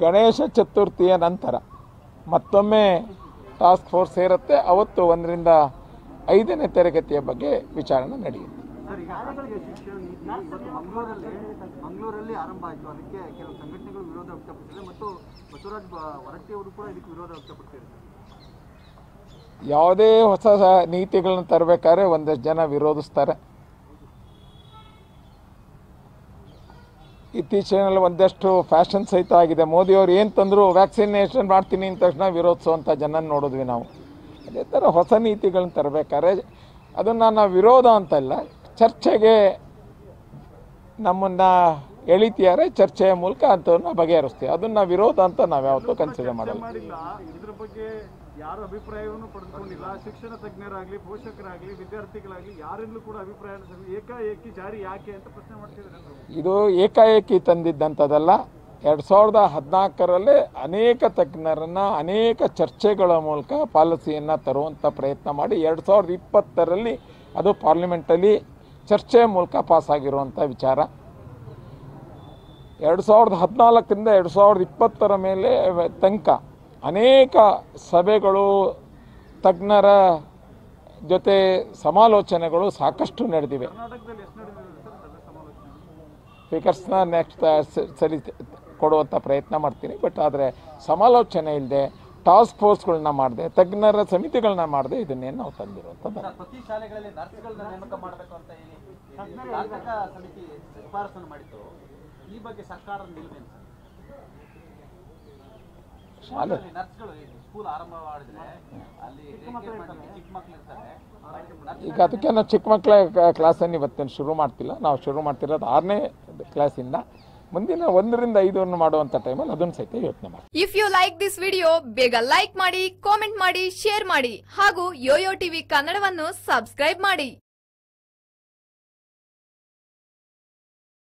ಗಣೇಶ ಚತುರ್ಥಿಯ ನಂತರ ಮತ್ತೊಮ್ಮೆ task force ಸೇರುತ್ತೆ ಅವತ್ತು ಒಂದರಿಂದ ಐದನೇ ತರಗತಿಯ ಬಗ್ಗೆ ವಿಚಾರಣೆ ನಡೆಯುತ್ತೆ ಸರ್ ಈಗ ಶಾಲೆಗಳಿಗೆ ಶಿಕ್ಷಣ ನೀತಿ ಇವತ್ತು ಮಂಗಳೂರಲ್ಲಿ ಮಂಗಳೂರಲ್ಲಿ ಆರಂಭ ಆಯಿತು ಅದಕ್ಕೆ ಕೆಲವು ಸಂಘಟನೆಗಳು ವಿರೋಧ ವ್ಯಕ್ತಪಡಿಸಿದೆ ಮತ್ತು ಬಸವರಾಜ್ ಬ- ಹೊರಟ್ಟಿ ಅವರು ಕೂಡ ಇದಕ್ಕೆ ವಿರೋಧ ವ್ಯಕ್ತಪಡಿಸಿದ್ದಾರೆ ಯಾವುದೇ ಹೊಸ ನೀತಿಗಳನ್ನ ತರಬೇಕಾದ್ರೆ ಒಂದಷ್ಟು ಜನ ವಿರೋಧಿಸ್ತಾರೆ ಇತ್ತೀಚಿನಲ್ಲಿ ಒಂದಷ್ಟು ಫ್ಯಾಷನ್ ಸಹಿತ ಆಗಿದೆ ಮೋದಿಯವರು ಏನು ತಂದರೂ ವ್ಯಾಕ್ಸಿನೇಷನ್ ಮಾಡ್ತೀನಿ ಅಂದ ತಕ್ಷಣ ವಿರೋಧಿಸುವಂಥ ಜನ ನೋಡಿದ್ವಿ ನಾವು ಅದೇ ಥರ ಹೊಸ ನೀತಿಗಳನ್ನ ತರಬೇಕಾದ್ರೆ ಅದನ್ನು ನಾವು ವಿರೋಧ ಅಂತಲ್ಲ ಚರ್ಚೆಗೆ ನಮ್ಮನ್ನು ಎಳಿತಿಯಾರೆ ಚರ್ಚೆಯ ಮೂಲಕ ಅಂಥವನ್ನ ಬಗೆಹರಿಸ್ತೀವಿ ಅದನ್ನು ವಿರೋಧ ಅಂತ ನಾವು ಯಾವತ್ತೂ ಕನ್ಸಿಡರ್ ಮಾಡಲ್ಲ ಮಾಡಿಲ್ಲ ಇದ್ರ ಬಗ್ಗೆ ಯಾರ ಅಭಿಪ್ರಾಯವನ್ನು ಪಡೆದುಕೊಂಡಿಲ್ಲ ಶಿಕ್ಷಣ ತಜ್ಞರಾಗ್ಲಿ ಪೋಷಕರಾಗ್ಲಿ ವಿದ್ಯಾರ್ಥಿಗಳಾಗ್ಲಿ ಯಾರಿಂದಲೂ ಕೂಡ ಅಭಿಪ್ರಾಯ ಏಕಾಏಕಿ ಜಾರಿ ಯಾಕೆ ಅಂತ ಪ್ರಶ್ನೆ ಮಾಡ್ತಿದ್ದಾರೆ ಅವರು. ಇದು ಏಕಾಏಕಿ ತಂದಿದ್ದಂಥದ್ದಲ್ಲ ಎರಡು ಸಾವಿರದ ಹದಿನಾಲ್ಕರಲ್ಲೇ ಅನೇಕ ತಜ್ಞರನ್ನು ಅನೇಕ ಚರ್ಚೆಗಳ ಮೂಲಕ ಪಾಲಿಸಿಯನ್ನು ತರುವಂಥ ಪ್ರಯತ್ನ ಮಾಡಿ ಎರಡು ಸಾವಿರದ ಇಪ್ಪತ್ತರಲ್ಲಿ ಅದು ಪಾರ್ಲಿಮೆಂಟಲ್ಲಿ ಚರ್ಚೆಯ ಮೂಲಕ ಪಾಸಾಗಿರುವಂಥ ವಿಚಾರ ಎರಡು ಸಾವಿರದ ಹದಿನಾಲ್ಕರಿಂದ ಎರಡು ಸಾವಿರದ ಇಪ್ಪತ್ತರ ಮೇಲೆ ತನಕ ಅನೇಕ ಸಭೆಗಳು ತಜ್ಞರ ಜೊತೆ ಸಮಾಲೋಚನೆಗಳು ಸಾಕಷ್ಟು ನಡೆದಿವೆ ಕರ್ನಾಟಕದಲ್ಲಿ ಎಷ್ಟು ನಡೆದಿದೆ ಸರ್ ಸಭೆ ಸಮಾಲೋಚನೆ ಫಿಗರ್ಸ್ನ ನೆಕ್ಸ್ಟ್ ಸರಿ ಕೊಡುವಂಥ ಪ್ರಯತ್ನ ಮಾಡ್ತೀನಿ ಬಟ್ ಆದರೆ ಸಮಾಲೋಚನೆ ಇಲ್ಲದೆ ಟಾಸ್ಕ್ ಫೋರ್ಸ್ಗಳನ್ನ ಮಾಡಿದೆ ತಜ್ಞರ ಸಮಿತಿಗಳನ್ನ ಮಾಡಿದೆ ಇದನ್ನೇನು ನಾವು ತಂದಿರುವಂಥದ್ದು ಪ್ರತಿ ಶಾಲೆಗಳಲ್ಲಿ ನರ್ಸ್ಗಳನ್ನ ನೇಮಕ ಮಾಡಬೇಕು ಅಂತ ಹೇಳಿ ತಾಂತ್ರಿಕ ಸಮಿತಿ ಶಿಫಾರಸನ್ನು ಮಾಡಿತ್ತು ಈ ಬಗ್ಗೆ ಸರ್ಕಾರದ ನಿಲುವೇನು ಸರ್ ಶಾಲೆ ಅಲ್ಲಿ ನರ್ಸ್ಗಳು ಸ್ಕೂಲ್ ಆರಂಭ ಮಾಡಿದ್ರೆ ಅಲ್ಲಿ daycare ಮಾಡ್ಲಿಕ್ಕೆ ಚಿಕ್ಕ ಮಕ್ಳು ಇರ್ತಾರೆ ಈಗ ಅದಕ್ಕೆ ನಾವು ಚಿಕ್ಕ ಮಕ್ಕಳ ಕ್ಲಾಸನ್ನು ಇವತ್ತೇನು ಶುರು ಮಾಡ್ತಿಲ್ಲ ನಾವು ಶುರು ಮಾಡ್ತಿರೋದು ಆರನೇ ಕ್ಲಾಸಿಂದ ಮುಂದಿನ ಒಂದರಿಂದ ಐದನ್ನು ಮಾಡುವಂಥ ಟೈಮಲ್ಲಿ ಅದನ್ನು ಸಹಿತ ಯೋಚನೆ ಮಾಡಿ if you like this video ಬೇಗ ಲೈಕ್ ಮಾಡಿ ಕಾಮೆಂಟ್ ಮಾಡಿ ಶೇರ್ ಮಾಡಿ ಹಾಗೂ ಯೋಯೋ ಟಿವಿ ಕನ್ನಡವನ್ನು ಸಬ್ಸ್ಕ್ರೈಬ್ ಮಾಡಿ